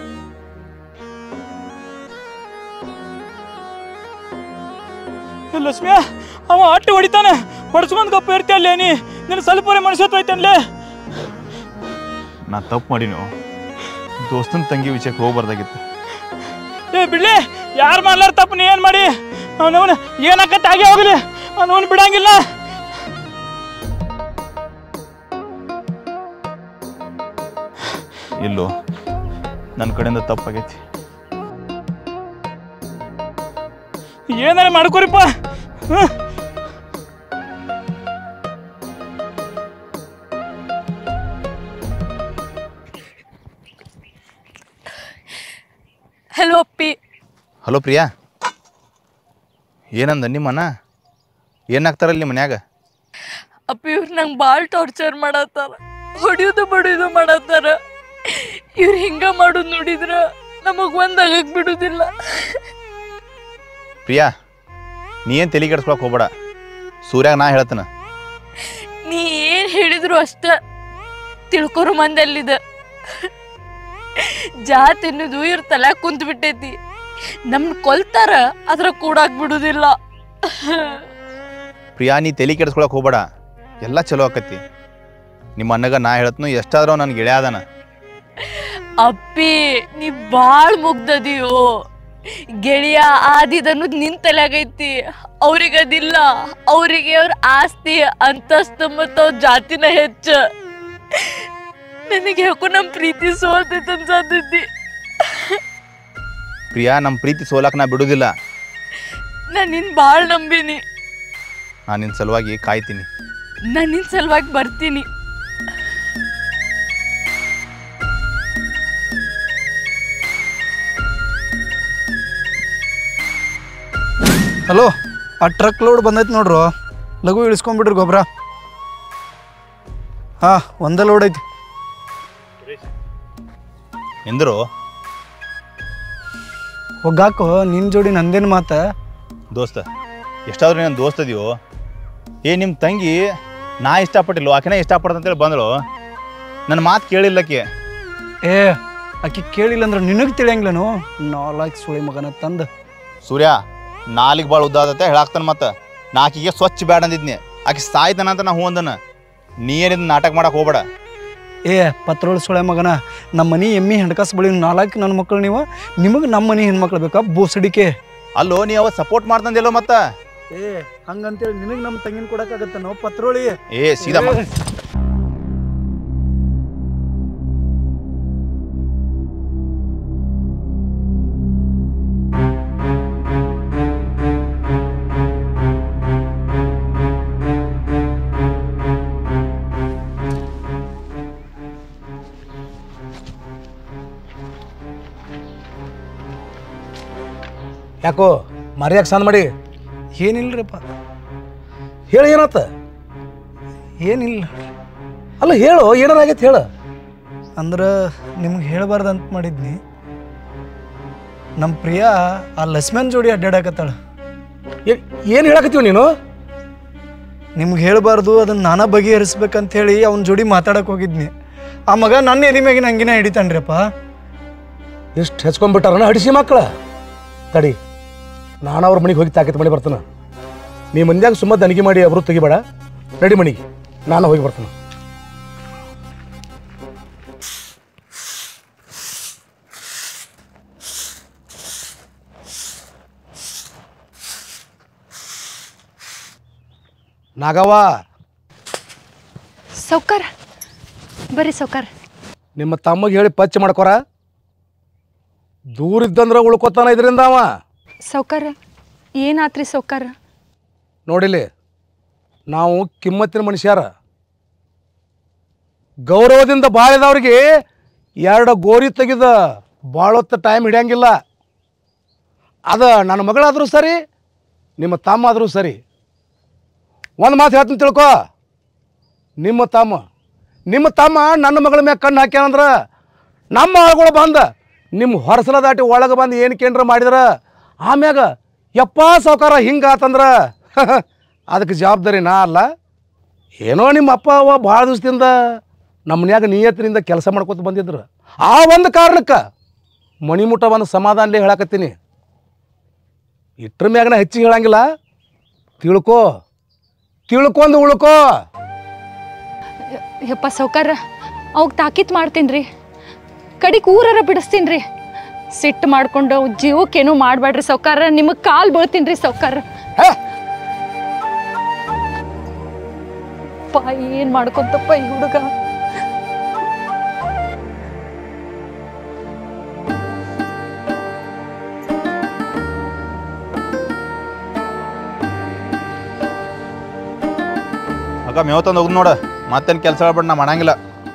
ಏ ಲಕ್ಷ್ಮಿಯ ಅವ ಅಟ್ಟು ಹೊಡಿತಾನೆ ಹೊಡ್ಸ್ಕೊಂಡ್ ಗಪ್ಪ ಇರ್ತೀಯಲ್ಲೇ ನೀ ನಿನ್ನ ಸ್ವಲ್ಪ ಮನುಷ್ಯತ್ವ ಐತನ್ಲೇ ನಾ ತಪ್ಪು ಮಾಡಿ ನೀವು ದೋಸ್ತನ ತಂಗಿ ವಿಷಯಕ್ಕೆ ಹೋಗ್ಬಾರ್ದಾಗಿತ್ತು ಏ ಬಿಡ್ಲಿ ಯಾರು ಮಾಡ್ಲಾರ ತಪ್ಪು ನೀ ಏನ್ ಮಾಡಿ ಅವನವನ ಏನಾಕತ್ತೆ ಹಾಗೆ ಹೋಗ್ಲಿ ಅವನವನ್ ಬಿಡಂಗಿಲ್ಲ ಇಲ್ಲೋ ನನ್ನ ಕಡೆಯಿಂದ ತಪ್ಪಾಗೈತಿ ಏನಾರ ಮಾಡ್ಕೊರಿಪ್ಪ ಹ್ಮ್ ಹಲೋ ಅಪ್ಪಿ ಹಲೋ ಪ್ರಿಯಾ ಏನಂದ ನಿಮ್ಮನ ಏನಾಗ್ತಾರಲ್ಲ ನಿಮ್ಮ ಮನ್ಯಾಗ ಅಪ್ಪಿ ಇವ್ರು ನಂಗೆ ಭಾಳ ಟಾರ್ಚರ್ ಮಾಡತ್ತಾರ ಹೊಡಿಯೋದು ಬಡಿಯೋದು ಮಾಡತ್ತಾರ ಇವ್ರು ಹಿಂಗ ಮಾಡೋದು ನೋಡಿದ್ರ ನಮಗ್ ಒಂದ್ ಆಗಕ್ ಬಿಡುದಿಲ್ಲ ಪ್ರಿಯಾ ನೀ ಏನು ತಲೆ ಕೆಡ್ಸ್ಕೊಳಕ್ ಹೋಗ್ಬೇಡ ಸೂರ್ಯಾಗ ನಾ ಹೇಳ್ತೇನೆ ನೀ ಏನ್ ಹೇಳಿದ್ರು ಅಷ್ಟ ತಿಳ್ಕೊರು ಮಂದಲ್ಲಿದ ಜಾತ್ ಅನ್ನೋದು ಇವ್ರ ತಲೆ ಕುಂತ್ ಬಿಟ್ಟೈತಿ ನಮ್ನ ಕೊಲ್ತಾರ ಅದ್ರ ಕೂಡಾಕ್ ಬಿಡುದಿಲ್ಲ ಪ್ರಿಯಾ ನೀ ತಲೆ ಕೆಡ್ಸ್ಕೊಳಕ್ ಹೋಗ್ಬೇಡ ಎಲ್ಲ ಚಲೋ ಆಕತಿ ನಿಮ್ಮ ಅಣ್ಣಗ ನಾ ಹೇಳ್ತನು ಎಷ್ಟಾದ್ರೂ ನನ್ನ ಗೆಳೆಯ ಅದಾನ ಅಪ್ಪಿ ನೀ ಬಾಳ್ ಮುಗ್ದದಿಯೋ ಗೆಳೆಯ ಆದಿದ್ ಅನ್ನೋದು ನಿನ್ ತಲೆಯಾಗೈತಿ ಅವ್ರಿಗದಿಲ್ಲ ಅವರಿಗೆ ಅವ್ರ ಆಸ್ತಿ ಅಂತಸ್ತು ಮತ್ತು ಅವ್ರ ಜಾತಿನ ಹೆಚ್ಚ ನನಗೆ ಯಾಕೋ ನಮ್ ಪ್ರೀತಿ ಸೋತೈತೆ ಅನ್ಸತೈತಿ ಪ್ರಿಯಾ ನಮ್ಮ ಪ್ರೀತಿ ಸೋಲಾಕ್ ನಾ ಬಿಡುದಿಲ್ಲ ನಾನ್ ನಿನ್ ಬಾಳ್ ನಂಬಿನಿ ನಾನು ನಿನ್ನ ಸಲುವಾಗಿ ಕಾಯ್ತೀನಿ ನಾನ್ ನಿನ್ ಸಲುವಾಗಿ ಬರ್ತೀನಿ ಹಲೋ ಆ ಟ್ರಕ್ ಲೋಡ್ ಬಂದೈತೆ ನೋಡ್ರು ಲಘು ಇಳಿಸ್ಕೊಂಡ್ಬಿಡ್ರಿ ಗೊಬ್ಬರ ಹಾಂ ಒಂದೇ ಲೋಡ್ ಐತಿ ಎಂದರು ಹೋಗಾಕು ನಿನ್ನ ಜೋಡಿ ನಂದೇನು ಮಾತ ದೋಸ್ತ ಎಷ್ಟಾದ್ರೂ ನನ್ನ ದೋಸ್ತ ಇದೀವೋ ಏ ನಿಮ್ಮ ತಂಗಿ ನಾ ಇಷ್ಟಪಟ್ಟಿಲ್ಲ ಆಕೆನೇ ಇಷ್ಟಪಡ್ತಂತೇಳಿ ಬಂದಳು ನನ್ನ ಮಾತು ಕೇಳಿಲ್ಲಕ್ಕೆ ಏ ಆಕಿ ಕೇಳಿಲ್ಲ ಅಂದ್ರೆ ನಿನಗೆ ತಿಳಿಯಂಗಿಲ್ಲನು ನಾಲ್ಕು ಸುಳಿ ಮಗನ ತಂದು ಸೂರ್ಯ ನಾಲಿಗೆ ಭಾಳ ಉದ್ದಾದತ್ತೆ ಹೇಳಾಕ್ತಾನೆ ಮತ್ತೆ ನಾ ಆಕಿಗೆ ಸ್ವಚ್ಛ ಬ್ಯಾಡ ಅಂದಿದ್ನಿ ಆಕೆ ಸಾಯ್ತಾನ ಅಂತ ನಾ ಹೂ ಅಂದನ ನೀ ಏನಿದ್ ನಾಟಕ ಮಾಡಕ್ ಹೋಗ್ಬೇಡ ಏ ಪತ್ರೋಳ್ ಸುಳೆ ಮಗನ ನಮ್ಮ ಮನೆ ಎಮ್ಮಿ ಹೆಣ್ಕಾಸು ಬಳಿ ನಾಲ್ಕು ನನ್ನ ಮಕ್ಕಳು ನೀವು ನಿಮಗೆ ನಮ್ಮ ಮನೆ ಹೆಣ್ಮಕ್ಳು ಬೇಕಾ ಬೋಸಡಿಕೆ ಅಲ್ಲೋ ನೀ ಅವ ಸಪೋರ್ಟ್ ಮಾಡ್ತಂದಿಲ್ಲೋ ಮತ್ತ ಏ ಹಂಗಂತೇಳಿ ನಿನಗೆ ನಮ್ಮ ತಂಗಿನ ಕೊಡಕ್ಕಾಗತ್ತ ನಾವು ಪತ್ರೋಳಿ ಏ ಸೀದಾ ಮಾ- ಯಾಕೋ ಮರ್ಯಾಕೆ ಸಣ್ಣ ಮಾಡಿ ಏನಿಲ್ರಿಪ್ಪ ಹೇಳು ಏನಾತ ಏನಿಲ್ಲ ಅಲ್ಲ ಹೇಳು ಏನಾರ ಆಗೈತೆ ಹೇಳು ಅಂದ್ರೆ ನಿಮ್ಗೆ ಹೇಳ್ಬಾರ್ದು ಅಂತ ಮಾಡಿದ್ನಿ ನಮ್ಮ ಪ್ರಿಯ ಆ ಲಕ್ಷ್ಮಣ್ ಜೋಡಿ ಅಡ್ಡಾಡಕತ್ತಾಳ ಏನು ಹೇಳಕತ್ತೀವಿ ನೀನು ನಿಮ್ಗೆ ಹೇಳ್ಬಾರ್ದು ಅದನ್ನ ನಾನಾ ಬಗೆಹರಿಸ್ಬೇಕಂತ ಹೇಳಿ ಅವ್ನ ಜೋಡಿ ಮಾತಾಡಕ್ ಹೋಗಿದ್ನಿ ಆ ಮಗ ನನ್ನ ಎನಿಮ್ಯಾಗಿನ ಹಂಗಿನ ಹಿಡಿತಾನ್ರಿಪ್ಪ ಎಷ್ಟು ಹೆಚ್ಕೊಂಡ್ಬಿಟ್ಟಾರನ ಹಡಿಸಿ ಮಕ್ಕಳ ತಡಿ ನಾನು ಅವ್ರ ಮನೆಗೆ ಹೋಗಿ ತಾಕತ್ ಮಾಡಿ ಬರ್ತಾನೆ ನೀ ಮಂದ್ಯಾಗ ಸುಮ್ಮ ದನಿಗೆ ಮಾಡಿ ಅವರು ತೆಗಿಬೇಡ ನಡಿ ಮನೆಗೆ ನಾನು ಹೋಗಿ ಬರ್ತಾನೆ ನಾಗವ್ವ ಸೌಕರ್ ಬರ್ರಿ ಸೌಕರ್ ನಿಮ್ಮ ತಮ್ಮಗೆ ಹೇಳಿ ಪಚ್ಚ ಮಾಡ್ಕೊರ ದೂರ ಇದ್ದಂದ್ರೆ ಉಳ್ಕೊತಾನ ಇದರಿಂದ ಅವ ಸೌಕರ್ ಏನಾತ್ರಿ ಸೌಕರ್ ನೋಡಿಲಿ ನಾವು ಕಿಮ್ಮತ್ತಿನ ಮನುಷ್ಯರ ಗೌರವದಿಂದ ಬಾಳಿದವ್ರಿಗೆ ಎರಡು ಗೋರಿ ತೆಗೆದ ಭಾಳೊತ್ತ ಟೈಮ್ ಹಿಡಿಯಂಗಿಲ್ಲ ಅದ ನನ್ನ ಮಗಳಾದರೂ ಸರಿ ನಿಮ್ಮ ತಮ್ಮ ಆದರೂ ಸರಿ ಒಂದು ಮಾತು ಹೇಳ್ತೀನಿ ತಿಳ್ಕೊ ನಿಮ್ಮ ತಮ್ಮ ನಿಮ್ಮ ತಮ್ಮ ನನ್ನ ಮಗಳ ಮ್ಯಾಗ ಕಣ್ಣು ಹಾಕ್ಯಾನಂದ್ರ ನಮ್ಮ ಆಳುಗಳು ಬಂದ ನಿಮ್ಮ ಹೊರಸಲ ದಾಟಿ ಒಳಗೆ ಬಂದು ಏನು ಕೇಂದ್ರ ಮಾಡಿದ್ರ ಆಮ್ಯಾಗ ಯಪ್ಪ ಸಾವ್ಕಾರ ಹಿಂಗಾತಂದ್ರ ಅದಕ್ಕೆ ಜವಾಬ್ದಾರಿ ನಾ ಅಲ್ಲ ಏನೋ ನಿಮ್ಮ ಅಪ್ಪ ಅವ್ವ ಭಾಳ ದಿವಸದಿಂದ ನಮ್ಮ ಮನ್ಯಾಗ ನಿಯತ್ತಿನಿಂದ ಕೆಲಸ ಮಾಡ್ಕೊತ ಬಂದಿದ್ರು ಆ ಒಂದು ಕಾರಣಕ್ಕೆ ಮಣಿಮುಟ್ಟ ಒಂದು ಸಮಾಧಾನಲೇ ಹೇಳಕತ್ತೀನಿ ಇಟ್ರ ಮ್ಯಾಗ ನಾ ಹೆಚ್ಚಿಗೆ ಹೇಳಂಗಿಲ್ಲ ತಿಳ್ಕೋ ತಿಳ್ಕೊಂಡು ಉಳ್ಕೋ ಯಪ್ಪ ಸೌಕಾರ ಅವಾಗ ತಾಕೀತ್ ಮಾಡ್ತೀನಿ ರೀ ಕಡಿಗೆ ಊರರ ಬಿಡಿಸ್ತೀನಿ ರೀ ಸಿಟ್ಟು ಮಾಡ್ಕೊಂಡು ಜೀವಕ್ಕೇನು ಮಾಡಬೇಡ್ರಿ ಸೌಕಾರ ನಿಮಗೆ ಕಾಲು ಬೀಳ್ತೀನಿ ರೀ ಸೌಕಾರ ಪ ಏನು ಮಾಡ್ಕೊಂತಪ್ಪ ಈ ಹುಡುಗ ಅಕ್ಕ ಮೇವ್ ತಂದು ಹೋಗ್ ನೋಡ ಮತ್ತೇನು ಕೆಲಸ ಹೇಳ್ಬೇಡ ನಾ ಮಾಡಂಗಿಲ್ಲ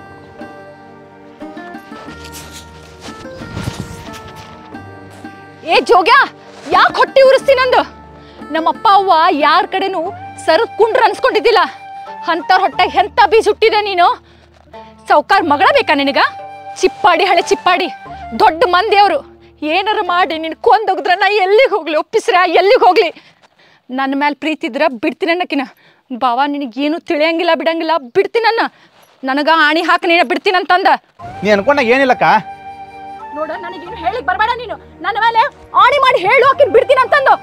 ಏ ಜೋಗ್ಯ ಯಾಕೆ ಹೊಟ್ಟಿ ಉರಿಸ್ತೀನಂದು ನಮ್ಮಪ್ಪ ಅವ್ವ ಯಾರ ಕಡೆನೂ ಸರದ್ ಕುಂಡ್ರ ಅನ್ಸ್ಕೊಂಡಿದ್ದಿಲ್ಲ ಅಂಥವ್ರ ಹೊಟ್ಟೆಗೆ ಎಂಥ ಬೀಜ ಹುಟ್ಟಿದೆ ನೀನು ಸೌಕಾರ್ ಮಗಳ ಬೇಕಾ ನಿನಗ ಚಿಪ್ಪಾಡಿ ಹಳೆ ಚಿಪ್ಪಾಡಿ ದೊಡ್ಡ ಮಂದಿ ಅವರು ಏನಾರು ಮಾಡಿ ನಿನ್ ಕೊಂದೋಗಿದ್ರ ನಾ ಎಲ್ಲಿಗೆ ಹೋಗ್ಲಿ ಒಪ್ಪಿಸ್ರ ಎಲ್ಲಿಗೆ ಹೋಗ್ಲಿ ನನ್ನ ಮೇಲೆ ಪ್ರೀತಿ ಇದ್ರ ಬಿಡ್ತೀನಿ ಅನ್ನಕಿನ ಬಾವ ನಿನಗೇನು ತಿಳಿಯಂಗಿಲ್ಲ ಬಿಡಂಗಿಲ್ಲ ಬಿಡ್ತೀನನ್ನ ನನಗ ಆಣಿ ಹಾಕಿ ನೀನ ಬಿಡ್ತೀನಂತಂದ ನೀ ಅನ್ಕೊಂಡಾಗ ಏನಿಲ್ಲಕ್ಕ ನೋಡ ನನಗೇನು ಹೇಳಿಕ್ ಬರಬೇಡ ನೀನು ನನ್ನ ಮೇಲೆ ಆಣಿ ಮಾಡಿ ಹೇಳು ಆಕಿನ್ ಬಿಡ್ತೀನಿ ಅಂತಂದು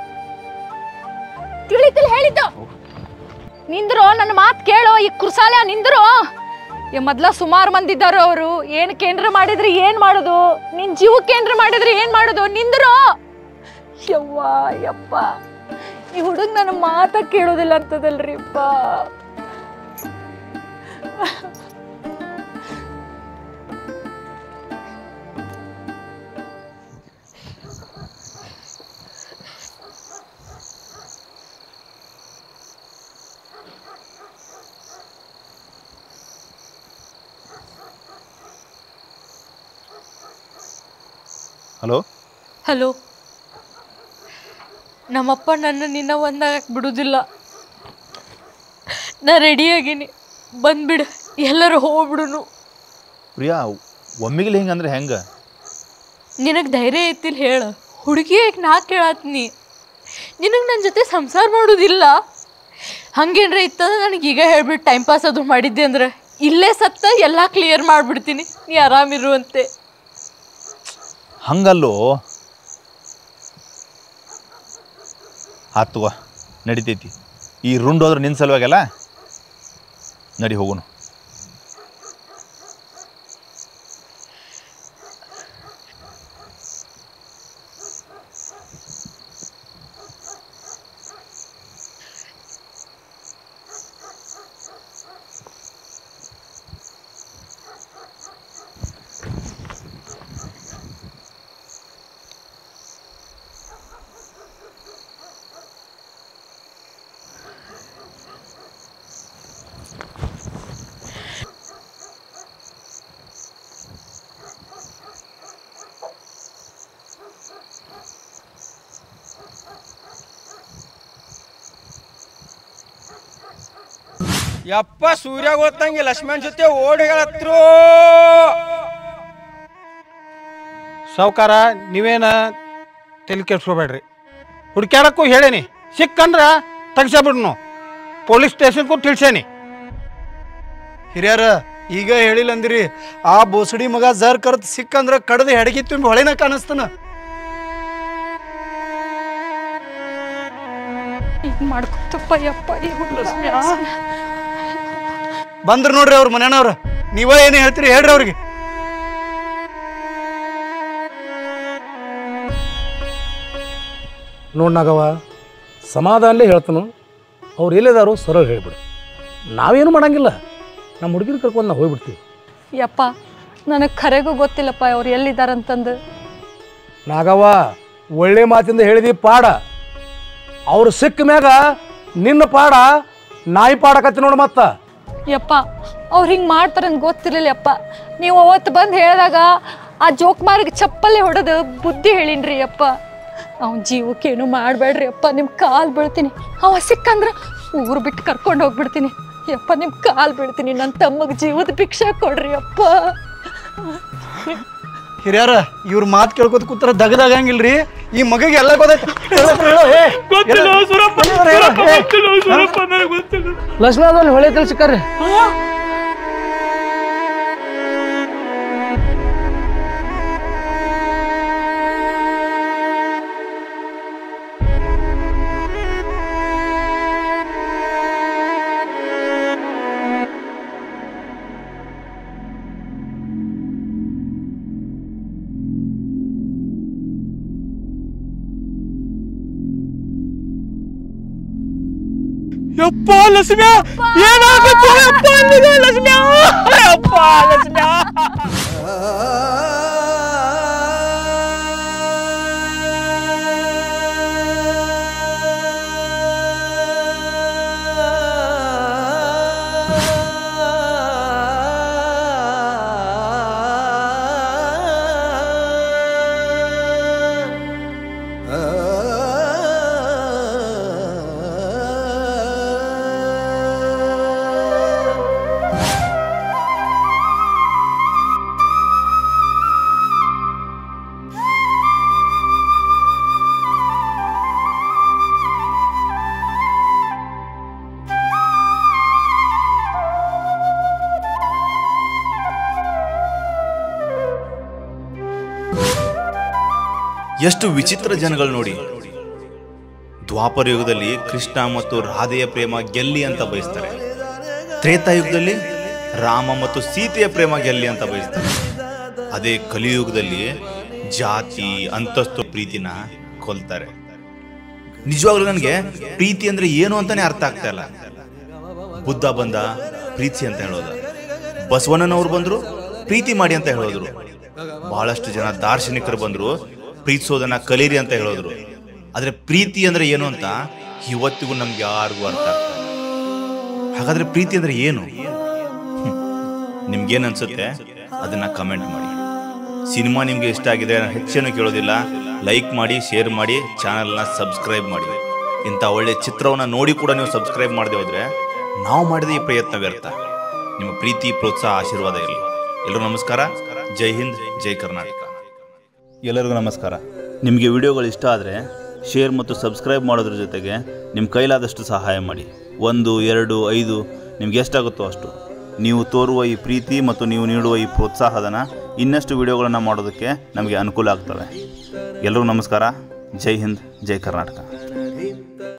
ತಿಳಿತಿಲ್ ಹೇಳಿದ್ದು ನಿಂದ್ರು ನನ್ನ ಮಾತು ಕೇಳು ಈ ಕುರ್ಸಾಲೆ ನಿಂದ್ರು ಈ ಮೊದ್ಲ ಸುಮಾರು ಮಂದಿ ಇದ್ದಾರು ಅವರು ಏನ್ ಕೇಂದ್ರ ಮಾಡಿದ್ರೆ ಏನ್ ಮಾಡೋದು ನಿನ್ ಜೀವಕ್ಕೆ ಕೇಂದ್ರ ಮಾಡಿದ್ರೆ ಏನ್ ಮಾಡೋದು ನಿಂದ್ರು ಯವ್ವ ಯಪ್ಪ ಈ ಹುಡುಗ ನನ್ನ ಮಾತ ಕೇಳೋದಿಲ್ಲ ಅಂತದಲ್ರಿಪ್ಪ ಹಲೋ ಹಲೋ ನಮ್ಮಪ್ಪ ನನ್ನ ನಿನ್ನ ಒಂದಾಗಕ್ಕೆ ಬಿಡುದಿಲ್ಲ ನಾ ರೆಡಿಯಾಗೀನಿ ಬಂದ್ಬಿಡು ಎಲ್ಲರೂ ಹೋಗ್ಬಿಡುನು ಪ್ರಿಯಾ ಒಮ್ಮಿಗ್ಲಿ ಹಿಂಗಂದ್ರೆ ಹೆಂಗೆ ನಿನಗೆ ಧೈರ್ಯ ಐತಿಲ್ ಹೇಳು ಹುಡುಗಿ ನಾ ಕೇಳತ್ನಿ ನಿನಗೆ ನನ್ನ ಜೊತೆ ಸಂಸಾರ ಮಾಡೋದಿಲ್ಲ ಹಂಗೇನ್ರ ಇತ್ತಂದ್ರೆ ನನಗೆ ಈಗ ಹೇಳ್ಬಿಟ್ಟು ಟೈಮ್ ಪಾಸ್ ಅದು ಮಾಡಿದ್ದೆ ಅಂದ್ರೆ ಇಲ್ಲೇ ಸತ್ತ ಎಲ್ಲ ಕ್ಲಿಯರ್ ಮಾಡಿಬಿಡ್ತೀನಿ ನೀ ಆರಾಮಿರುವಂತೆ ಹಂಗಲ್ಲೋ ಆತುವ ನಡಿತೈತಿ ಈ ರುಂಡ್ ಹೋದ್ರೆ ನಿನ್ನ ಸಲುವಾಗಲ್ಲ ನಡಿ ಹೋಗುನು ಯಪ್ಪ ಸೂರ್ಯ ಗೊತ್ತಂಗೆ ಲಕ್ಷ್ಮಣ್ ಜೊತೆ ಓಡಿ ಹೇಳತ್ರು ಸಾವ್ಕಾರ ನೀವೇನ ತಲೆ ಕೆಡ್ಸ್ಕೊಬೇಡ್ರಿ ಹುಡ್ಕ್ಯಾಡಕ್ಕೂ ಹೇಳೇನಿ ಸಿಕ್ಕಂದ್ರ ತೆಗ್ಸಬಿಡ್ನು ಪೊಲೀಸ್ ಸ್ಟೇಷನ್ಗೂ ತಿಳಿಸೇನಿ ಹಿರಿಯರ ಈಗ ಹೇಳಿಲ್ಲ ಅಂದಿರಿ ಆ ಬೋಸಡಿ ಮಗ ಜರ್ ಕರ್ತ್ ಸಿಕ್ಕಂದ್ರ ಕಡ್ದು ಹೆಡಗಿ ತುಂಬಿ ಹೊಳೆನ ಕಾಣಿಸ್ತಾನ ಹಿಂಗ್ ಮಾಡ್ಕೊತಪ್ಪ ಯಪ್ಪ ಈ ಹುಡುಗ ಬಂದ್ರ ನೋಡ್ರಿ ಅವ್ರ ಮನೆಯವ್ರ ನೀವ ಏನು ಹೇಳ್ತೀರಿ ಹೇಳ್ರಿ ಅವ್ರಿಗೆ ನೋಡ್ ನಾಗವ ಸಮಾಧಾನಲೇ ಹೇಳ್ತಾನು ಅವ್ರು ಎಲ್ಲಿದಾರು ಸರಳ ಹೇಳ್ಬಿಡು ನಾವೇನು ಮಾಡಂಗಿಲ್ಲ ನಮ್ಮ ಹುಡುಗಿನ ಕರ್ಕೊಂಡು ನಾವು ಹೋಗ್ಬಿಡ್ತೀವಿ ಯಪ್ಪ ನನಗೆ ಖರೆಗೂ ಗೊತ್ತಿಲ್ಲಪ್ಪ ಅವ್ರು ಎಲ್ಲಿದ್ದಾರಂತಂದು ನಾಗವ್ವ ಒಳ್ಳೆ ಮಾತಿಂದ ಹೇಳಿದಿ ಪಾಡ ಅವ್ರು ಸಿಕ್ಕ ಮ್ಯಾಗ ನಿನ್ನ ಪಾಡ ನಾಯಿ ಪಾಡಕತ್ತಿ ನೋಡು ಮತ್ತ ಯಪ್ಪ ಅವ್ರು ಹಿಂಗೆ ಮಾಡ್ತಾರಂತ ಗೊತ್ತಿರಲಿಲ್ಲ ಯಪ್ಪ ನೀವು ಅವತ್ತು ಬಂದು ಹೇಳಿದಾಗ ಆ ಜೋಕ್ ಮಾರಿಗೆ ಚಪ್ಪಲಿ ಹೊಡೆದು ಬುದ್ಧಿ ಹೇಳಿನ್ರಿ ಯಪ್ಪ ಅವ್ನ ಜೀವಕ್ಕೇನು ಮಾಡಬೇಡ್ರಿ ಅಪ್ಪ ನಿಮ್ಮ ಕಾಲು ಬೀಳ್ತೀನಿ ಅವ ಸಿಕ್ಕಂದ್ರೆ ಊರು ಬಿಟ್ಟು ಕರ್ಕೊಂಡು ಹೋಗ್ಬಿಡ್ತೀನಿ ಯಪ್ಪ ನಿಮ್ಮ ಕಾಲು ಬೀಳ್ತೀನಿ ನನ್ನ ತಮ್ಮಗೆ ಜೀವದ ಭಿಕ್ಷೆ ಕೊಡ್ರಿ ಅಪ್ಪ ಹಿರಿಯರ ಇವ್ರ ಮಾತು ಕೇಳ್ಕೊತ ಕೂತ್ರ ದಗದಾಗಂಗಿಲ್ರಿ ಈ ಮಗಗೆ ಎಲ್ಲ ಗೊತ್ತೈತಿ ಹೇಳು, ಏ, ಗೊತ್ತಿಲ್ಲ ಹೇಳು. ಸೂರಪ್ಪ ಹೇಳು, ಹೇಳು, ಸೂರಪ್ಪ ಏ. ಗೊತ್ತಿಲ್ಲ ಸೂರಪ್ಪ ನನಗೆ ಗೊತ್ತಿಲ್ಲ ಲಕ್ಷ್ಮಣದಲ್ಲಿ ಹೊಳೆ ತಲ್ ಸಿಕ್ಕಾರ್ರಿ ಯಪ್ಪ ಲಕ್ಷ್ಮ್ಯಾ ಏನಾಗತ್ತೆ ಯಪ್ಪ ಅಲ್ಲಿದೆ ಲಕ್ಷ್ಮ್ಯಾ ಯಪ್ಪ ಲಕ್ಷ್ಮ್ಯಾ ಎಷ್ಟು ವಿಚಿತ್ರ ಜನಗಳು ನೋಡಿ ದ್ವಾಪರ ಯುಗದಲ್ಲಿ ಕೃಷ್ಣ ಮತ್ತು ರಾಧೆಯ ಪ್ರೇಮ ಗೆಲ್ಲಿ ಅಂತ ಬಯಸ್ತಾರೆ ತ್ರೇತಾಯುಗದಲ್ಲಿ ರಾಮ ಮತ್ತು ಸೀತೆಯ ಪ್ರೇಮ ಗೆಲ್ಲಿ ಅಂತ ಬಯಸ್ತಾರೆ ಅದೇ ಕಲಿಯುಗದಲ್ಲಿ ಜಾತಿ ಅಂತಸ್ತು ಪ್ರೀತಿನ ಕೊಲ್ತಾರೆ ನಿಜವಾಗ್ಲೂ ನನಗೆ ಪ್ರೀತಿ ಅಂದ್ರೆ ಏನು ಅಂತಾನೆ ಅರ್ಥ ಆಗ್ತಾ ಇಲ್ಲ ಬುದ್ಧ ಬಂದ ಪ್ರೀತಿ ಅಂತ ಹೇಳೋದು ಬಸವಣ್ಣನವ್ರು ಬಂದ್ರು ಪ್ರೀತಿ ಮಾಡಿ ಅಂತ ಹೇಳೋದ್ರು ಬಹಳಷ್ಟು ಜನ ದಾರ್ಶನಿಕರು ಬಂದ್ರು ಪ್ರೀತಿಸೋದನ್ನ ಕಲೀರಿ ಅಂತ ಹೇಳೋದ್ರು ಆದ್ರೆ ಪ್ರೀತಿ ಅಂದ್ರೆ ಏನು ಅಂತ ಇವತ್ತಿಗೂ ನಮ್ಗೆ ಯಾರಿಗೂ ಅರ್ಥ ಆಗ್ತಾ ಇಲ್ಲ ಹಾಗಾದ್ರೆ ಪ್ರೀತಿ ಅಂದ್ರೆ ಏನು ಹ್ಮ್. ನಿಮ್ಗೇನ್ ಅನ್ಸುತ್ತೆ ಅದನ್ನ ಕಮೆಂಟ್ ಮಾಡಿ ಸಿನಿಮಾ ನಿಮ್ಗೆ ಇಷ್ಟ ಆಗಿದೆ ನಾನು ಹೆಚ್ಚೇನು ಕೇಳೋದಿಲ್ಲ ಲೈಕ್ ಮಾಡಿ ಶೇರ್ ಮಾಡಿ ಚಾನಲ್ನ ಸಬ್ಸ್ಕ್ರೈಬ್ ಮಾಡಿ ಇಂಥ ಒಳ್ಳೆ ಚಿತ್ರವನ್ನ ನೋಡಿ ಕೂಡ ನೀವು ಸಬ್ಸ್ಕ್ರೈಬ್ ಮಾಡದೆ ಹೋದ್ರೆ ನಾವು ಮಾಡಿದ ಈ ಪ್ರಯತ್ನ ವ್ಯರ್ಥ ನಿಮ್ಮ ಪ್ರೀತಿ ಪ್ರೋತ್ಸಾಹ ಆಶೀರ್ವಾದ ಇರಲಿ ಎಲ್ಲರೂ ನಮಸ್ಕಾರ ಜೈ ಹಿಂದ್ ಜೈ ಕರ್ನಾಟಕ ಎಲ್ಲರಿಗೂ ನಮಸ್ಕಾರ ನಿಮಗೆ ವಿಡಿಯೋಗಳು ಇಷ್ಟ ಆದರೆ ಶೇರ್ ಮತ್ತು ಸಬ್ಸ್ಕ್ರೈಬ್ ಮಾಡೋದ್ರ ಜೊತೆಗೆ ನಿಮ್ಮ ಕೈಲಾದಷ್ಟು ಸಹಾಯ ಮಾಡಿ ಒಂದು ಎರಡು ಐದು ನಿಮ್ಗೆ ಎಷ್ಟಾಗುತ್ತೋ ಅಷ್ಟು ನೀವು ತೋರುವ ಈ ಪ್ರೀತಿ ಮತ್ತು ನೀವು ನೀಡುವ ಈ ಪ್ರೋತ್ಸಾಹದನ ಇನ್ನಷ್ಟು ವಿಡಿಯೋಗಳನ್ನು ಮಾಡೋದಕ್ಕೆ ನಮಗೆ ಅನುಕೂಲ ಆಗ್ತವೆ ಎಲ್ಲರಿಗೂ ನಮಸ್ಕಾರ ಜೈ ಹಿಂದ್ ಜೈ ಕರ್ನಾಟಕ